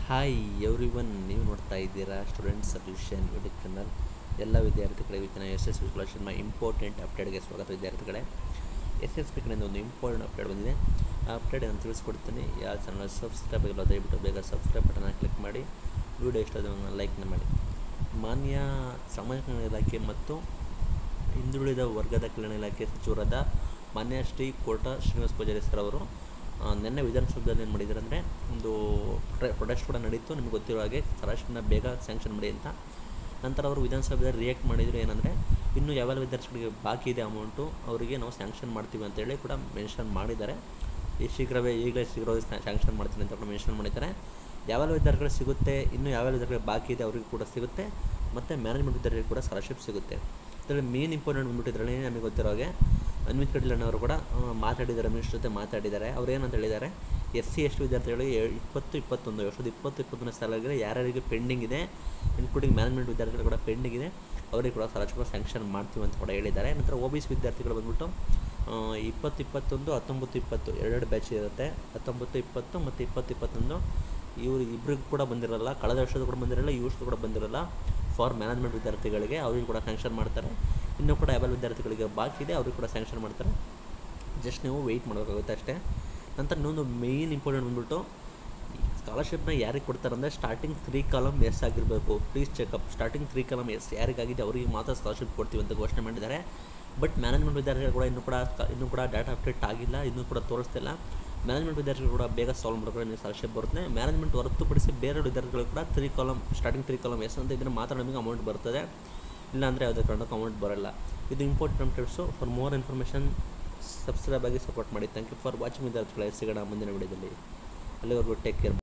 hi every one ನೀವು ನೋಡ್ತಾ ಇದ್ದೀರಾ ಸ್ಟೂಡೆಂಟ್ ಸೊಲ್ಯೂಷನ್ ಯೂಟ್ಯೂಬ್ ಚಾನಲ್ ಎಲ್ಲ ವಿದ್ಯಾರ್ಥಿಗಳಿಗೆ ಇವತ್ತಿನ ಎಸ್ ಎಸ್ ಬಿ ಸ್ಕಾಲರ್ಶಿಪ್ನ ಇಂಪಾರ್ಟೆಂಟ್ ಅಪ್ಡೇಟ್ಗೆ ಸ್ವಾಗತ ವಿದ್ಯಾರ್ಥಿಗಳೇ ಎಸ್ ಎಸ್ ಬಿ ಕಡೆಯಿಂದ ಒಂದು ಇಂಪಾರ್ಟೆಂಟ್ ಅಪ್ಡೇಟ್ ಬಂದಿದೆ ಆ ಅಪ್ಡೇಟ್ ನಾನು ತಿಳಿಸ್ಕೊಡ್ತೀನಿ ಯಾವ ಚಾನಲ್ ಸಬ್ಸ್ಕ್ರೈಬ್ ಆಗಿಲ್ಲ ದಯವಿಟ್ಟು ಬೇಗ ಸಬ್ಸ್ಕ್ರೈಬ್ ಬಟನ್ನ ಕ್ಲಿಕ್ ಮಾಡಿ ವಿಡಿಯೋ ಇಷ್ಟ ಲೈಕ್ನ ಮಾಡಿ ಮಾನ್ಯ ಸಾಮಾಜಿಕ ನ್ಯಾಯ ಇಲಾಖೆ ಮತ್ತು ಹಿಂದುಳಿದ ವರ್ಗದ ಕಲ್ಯಾಣ ಇಲಾಖೆ ಸಚಿವರಾದ ಮಾನ್ಯ ಶ್ರೀ ಕೋಟ ಶ್ರೀನಿವಾಸ ಪೂಜಾರಿ ಸರ್ ಅವರು ಆ, ನಿನ್ನೆ ವಿಧಾನಸೌಧದಲ್ಲಿ ಏನು ಮಾಡಿದ್ದಾರೆ ಅಂದರೆ ಒಂದು ಪ್ರೊಟೆಸ್ಟ್ ಕೂಡ ನಡೀತು ನಿಮ್ಗೆ ಗೊತ್ತಿರೋ ಹಾಗೆ ಸ್ಕಾಲರ್ಶಿಪ್ನ ಬೇಗ ಸ್ಯಾಂಕ್ಷನ್ ಮಾಡಿ ಅಂತ ನಂತರ ಅವರು ವಿಧಾನಸಭೆಯಲ್ಲಿ ರಿಯಾಕ್ಟ್ ಮಾಡಿದರು ಏನಂದರೆ ಇನ್ನು ಯಾವೆಲ್ಲ ವಿದ್ಯಾರ್ಥಿಗಳಿಗೆ ಬಾಕಿ ಇದೆ ಅಮೌಂಟು ಅವರಿಗೆ ನಾವು ಸ್ಯಾಂಕ್ಷನ್ ಮಾಡ್ತೀವಿ ಅಂತೇಳಿ ಕೂಡ ಮೆನ್ಷನ್ ಮಾಡಿದ್ದಾರೆ ಈ ಶೀಘ್ರವೇ ಈಗಲೇ ಶೀಘ್ರವಾಗಿ ಸ್ಯಾಂಕ್ಷನ್ ಮಾಡ್ತೀನಿ ಅಂತ ಕೂಡ ಮೆನ್ಷನ್ ಮಾಡಿದ್ದಾರೆ ಯಾವೆಲ್ಲ ವಿದ್ಯಾರ್ಥಿಗಳು ಸಿಗುತ್ತೆ ಇನ್ನು ಯಾವೆಲ್ಲ ವಿದ್ಯಾರ್ಥಿಗಳು ಬಾಕಿ ಇದೆ ಅವರಿಗೂ ಕೂಡ ಸಿಗುತ್ತೆ ಮತ್ತು ಮ್ಯಾನೇಜ್ಮೆಂಟ್ ವಿದ್ಯಾರ್ಥಿಗಳು ಕೂಡ ಸ್ಕಾಲರ್ಶಿಪ್ ಸಿಗುತ್ತೆ ಇದರಲ್ಲಿ ಮೇನ್ ಇಂಪಾರ್ಟೆಂಟ್ ಬಂದ್ಬಿಟ್ಟು ಇದರಲ್ಲಿ ನಮಗೆ ಗೊತ್ತಿರೋ ಹಾಗೆ ಅನ್ವಿತ್ ಕಟೀಲಣ್ಣವರು ಕೂಡ ಆ, ಮಾತಾಡಿದ್ದಾರೆ ಮಿನಿಸ್ಟರ್ ಜೊತೆ ಮಾತಾಡಿದ್ದಾರೆ ಅವ್ರು ಏನಂತ ಹೇಳಿದ್ದಾರೆ ಎಸ್ ಸಿ ಎಸ್ ಟಿ ವಿದ್ಯಾರ್ಥಿಗಳಿಗೆ ಏ- ಇಪ್ಪತ್ತು ಇಪ್ಪತ್ತೊಂದು ಎರಡು ಸಾವಿರದ ಇಪ್ಪತ್ತು ಇಪ್ಪತ್ತೊಂದನೇ ಸಾಲಿಗೆ ಯಾರ್ಯಾರಿಗೆ ಪೆಂಡಿಂಗ್ ಇದೆ ಇನ್ಕ್ಲೂಡಿಂಗ್ ಮ್ಯಾನೇಜ್ಮೆಂಟ್ ವಿದ್ಯಾರ್ಥಿಗಳು ಕೂಡ ಪೆಂಡಿಂಗ್ ಇದೆ ಅವರಿಗೆ ಕೂಡ ಸ್ಕಾಲರ್ಶಿಪ್ ಸ್ಯಾಂಕ್ಷನ್ ಮಾಡ್ತೀವಿ ಅಂತ ಕೂಡ ಹೇಳಿದ್ದಾರೆ ನಂತರ ಒ ಬಿ ಸಿ ವಿದ್ಯಾರ್ಥಿಗಳು ಬಂದ್ಬಿಟ್ಟು ಆ, ಇಪ್ಪತ್ತು ಇಪ್ಪತ್ತೊಂದು ಹತ್ತೊಂಬತ್ತು ಇಪ್ಪತ್ತು ಎರಡೆರಡು ಬ್ಯಾಚ್ ಇರುತ್ತೆ ಹತ್ತೊಂಬತ್ತು ಇಪ್ಪತ್ತು ಮತ್ತು ಇಪ್ಪತ್ತು ಇಪ್ಪತ್ತೊಂದು ಇವರು ಇಬ್ಬರಿಗೂ ಕೂಡ ಬಂದಿರಲ್ಲ ಕಳೆದ ವರ್ಷದ ಕೂಡ ಬಂದಿರಲ್ಲ ಈ ವರ್ಷದ ಕೂಡ ಬಂದಿರಲ್ಲ ಫಾರ್ ಮ್ಯಾನೇಜ್ಮೆಂಟ್ ವಿದ್ಯಾರ್ಥಿಗಳಿಗೆ ಅವ್ರಿಗೆ ಕೂಡ ಸ್ಯಾಂಕ್ಷನ್ ಮಾಡ್ತಾರೆ ಇನ್ನೂ ಕೂಡ ಯಾವೆಲ್ಲ ವಿದ್ಯಾರ್ಥಿಗಳಿಗೆ ಬಾಕಿ ಇದೆ ಅವ್ರಿಗೆ ಕೂಡ ಸ್ಯಾಂಕ್ಷನ್ ಮಾಡ್ತಾರೆ ಜಸ್ಟ್ ನೀವು ವೆಯ್ಟ್ ಮಾಡಬೇಕಾಗುತ್ತೆ ಅಷ್ಟೇ ನಂತರ ಇನ್ನೊಂದು ಮೇಯ್ನ್ ಇಂಪಾರ್ಟೆಂಟ್ ಬಂದ್ಬಿಟ್ಟು ಸ್ಕಾಲರ್ಶಿಪ್ನ ಯಾರಿಗೆ ಕೊಡ್ತಾರೆ ಅಂದರೆ ಸ್ಟಾರ್ಟಿಂಗ್ ತ್ರೀ ಕಾಲಮ್ ಎಸ್ ಆಗಿರಬೇಕು please checkup starting three column yes ಯಾರಿಗಾಗಿದೆ ಅವರಿಗೆ ಮಾತ್ರ ಸ್ಕಾಲರ್ಶಿಪ್ ಕೊಡ್ತೀವಿ ಅಂತ ಘೋಷಣೆ ಮಾಡಿದ್ದಾರೆ ಬಟ್ ಮ್ಯಾನೇಜ್ಮೆಂಟ್ ವಿದ್ಯಾರ್ಥಿಗಳು ಕೂಡ ಇನ್ನೂ ಕೂಡ ಇನ್ನೂ ಕೂಡ ಡಾಟಾ ಅಪ್ಡೇಟ್ ಆಗಿಲ್ಲ ಇನ್ನೂ ಕೂಡ ತೋರಿಸ್ತಿಲ್ಲ ಮ್ಯಾನೇಜ್ಮೆಂಟ್ ವಿದ್ಯಾರ್ಥಿಗಳು ಕೂಡ ಬೇಗ ಸಾಲ್ವ್ ಮಾಡ್ಕೊಂಡು ನಿಮಗೆ ಸ್ಕಾಲರ್ಶಿಪ್ ಬರುತ್ತೆ ಮ್ಯಾನೇಜ್ಮೆಂಟ್ ಹೊರತುಪಡಿಸಿ ಬೇರೆ ವಿದ್ಯಾರ್ಥಿಗಳು ಕೂಡ three column starting three column yes ಅಂತ ಇದನ್ನು ಮಾತ್ರ ನಮಗೆ ಅಮೌಂಟ್ ಬರ್ತದೆ ಇಲ್ಲಾಂದರೆ ಯಾವುದೇ ಕಾರಣಕ್ಕೂ ಅಮೌಂಟ್ ಬರೋಲ್ಲ ಇದು important tips for more information subscribe ಆಗಿ ಸಪೋರ್ಟ್ ಮಾಡಿ ಥ್ಯಾಂಕ್ ಯು ಫಾರ್ ವಾಚಿಂಗ್ ವಿದ್ಯಾರ್ಥಿಗಳ ಸಿಗೋಣ ಮುಂದಿನ ವಿಡಿಯೋದಲ್ಲಿ ಅಲ್ಲಿವರೆಗೂ ಟೇಕ್ ಕೇರ್